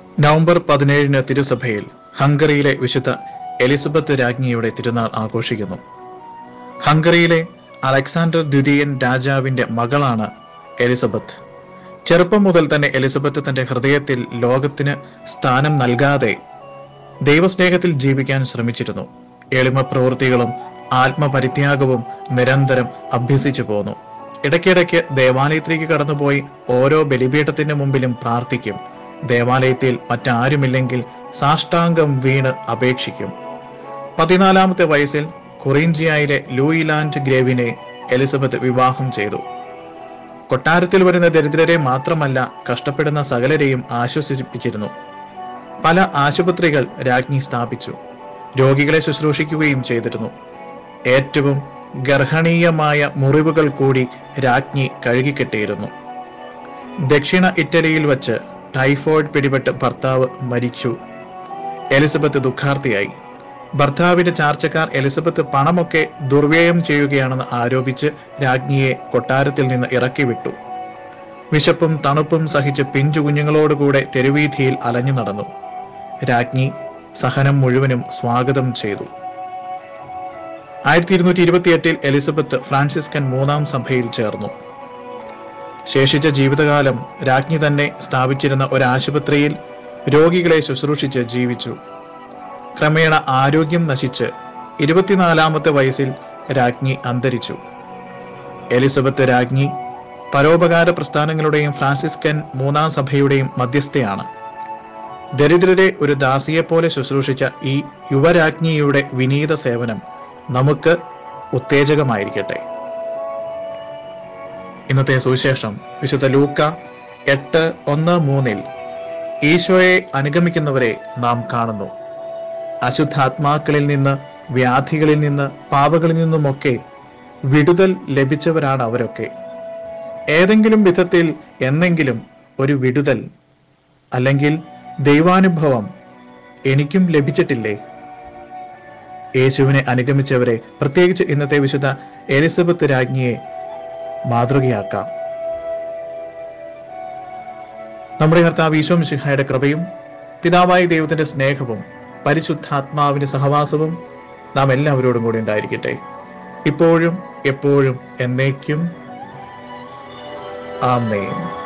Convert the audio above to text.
November പതിനേഴിന് തിരുസഭയിൽ ഹംഗറിയിലെ വിശുദ്ധ Elizabeth രാജ്ഞിയുടെ തിരുനാൾ ആഘോഷിക്കുന്നു ഹംഗറിയിലെ അലക്സാണ്ടർ ദ്വിതീയൻ രാജാവിന്റെ മകളാണ് എലിസബത്ത് ചെറുപ്പം മുതൽ തന്നെ എലിസബത്ത് തന്റെ ഹൃദയത്തിൽ ലോകത്തിന് സ്ഥാനം നൽകാതെ ദൈവസ്നേഹത്തിൽ ജീവിക്കാൻ ശ്രമിച്ചിരുന്നു എളിമ പ്രവൃത്തികളും ആത്മപരിത്യാഗവും നിരന്തരം അഭ്യസിച്ചു പോന്നു ഇടയ്ക്കിടയ്ക്ക് ദേവാലയത്തിലേക്ക് കടന്നുപോയി ഓരോ ബലിപീഠത്തിന്റെ മുമ്പിലും പ്രാർത്ഥിക്കും ദേവാലയത്തിൽ മറ്റാരുമില്ലെങ്കിൽ സാഷ്ടാംഗം വീണ് അപേക്ഷിക്കും പതിനാലാമത്തെ വയസ്സിൽ കൊറീഞ്ചിയയിലെ ലൂയിലാൻഡ് ഗ്രേവിനെ എലിസബത്ത് വിവാഹം ചെയ്തു കൊട്ടാരത്തിൽ വരുന്ന ദരിദ്രരെ മാത്രമല്ല കഷ്ടപ്പെടുന്ന സകലരെയും ആശ്വസിപ്പിച്ചിരുന്നു പല ആശുപത്രികൾ രാജ്ഞി സ്ഥാപിച്ചു രോഗികളെ ശുശ്രൂഷിക്കുകയും ചെയ്തിരുന്നു ഏറ്റവും ഗർഹണീയമായ മുറിവുകൾ കൂടി രാജ്ഞി കഴുകിക്കെട്ടിയിരുന്നു ദക്ഷിണ ഇറ്റലിയിൽ വച്ച് ടൈഫോയിഡ് പിടിപെട്ട് ഭർത്താവ് മരിച്ചു എലിസബത്ത് ദുഃഖാർത്തിയായി ഭർത്താവിന്റെ ചാർച്ചക്കാർ എലിസബത്ത് പണമൊക്കെ ദുർവ്യയം ചെയ്യുകയാണെന്ന് ആരോപിച്ച് രാജ്ഞിയെ കൊട്ടാരത്തിൽ നിന്ന് ഇറക്കി വിട്ടു വിശപ്പും തണുപ്പും സഹിച്ച് പിഞ്ചു കുഞ്ഞുങ്ങളോടുകൂടെ തെരുവീഥിയിൽ അലഞ്ഞു നടന്നു രാജ്ഞി സഹനം മുഴുവനും സ്വാഗതം ചെയ്തു ആയിരത്തി ഇരുന്നൂറ്റി ഇരുപത്തിയെട്ടിൽ എലിസബത്ത് ഫ്രാൻസിസ്കൻ മൂന്നാം സഭയിൽ ചേർന്നു ശേഷിച്ച ജീവിതകാലം രാജ്ഞി തന്നെ സ്ഥാപിച്ചിരുന്ന ഒരു ആശുപത്രിയിൽ രോഗികളെ ശുശ്രൂഷിച്ച് ജീവിച്ചു ക്രമേണ ആരോഗ്യം നശിച്ച് ഇരുപത്തിനാലാമത്തെ വയസ്സിൽ രാജ്ഞി അന്തരിച്ചു എലിസബത്ത് രാജ്ഞി പരോപകാര പ്രസ്ഥാനങ്ങളുടെയും ഫ്രാൻസിസ്കൻ മൂന്നാം സഭയുടെയും മധ്യസ്ഥയാണ് ദരിദ്രരെ ഒരു ദാസിയെപ്പോലെ ശുശ്രൂഷിച്ച ഈ യുവരാജ്ഞിയുടെ വിനീത സേവനം നമുക്ക് ഉത്തേജകമായിരിക്കട്ടെ ഇന്നത്തെ സുവിശേഷം വിശുദ്ധ ലൂക്ക എട്ട് ഒന്ന് മൂന്നിൽ ഈശോയെ അനുഗമിക്കുന്നവരെ നാം കാണുന്നു അശുദ്ധാത്മാക്കളിൽ നിന്ന് വ്യാധികളിൽ നിന്ന് പാപകളിൽ നിന്നുമൊക്കെ വിടുതൽ ലഭിച്ചവരാണ് അവരൊക്കെ ഏതെങ്കിലും വിധത്തിൽ എന്നെങ്കിലും ഒരു വിടുതൽ അല്ലെങ്കിൽ ദൈവാനുഭവം എനിക്കും ലഭിച്ചിട്ടില്ലേ യേശുവിനെ അനുഗമിച്ചവരെ പ്രത്യേകിച്ച് ഇന്നത്തെ വിശുദ്ധ എലിസബത്ത് രാജ്ഞിയെ മാതൃകയാക്കാം നമ്മുടെ കർത്താവ് ഈശോ മിശിഹായുടെ കൃപയും പിതാവായ ദൈവത്തിന്റെ സ്നേഹവും പരിശുദ്ധാത്മാവിന്റെ സഹവാസവും നാം എല്ലാവരോടും കൂടി ഉണ്ടായിരിക്കട്ടെ ഇപ്പോഴും എപ്പോഴും എന്നേക്കും ആമേൻ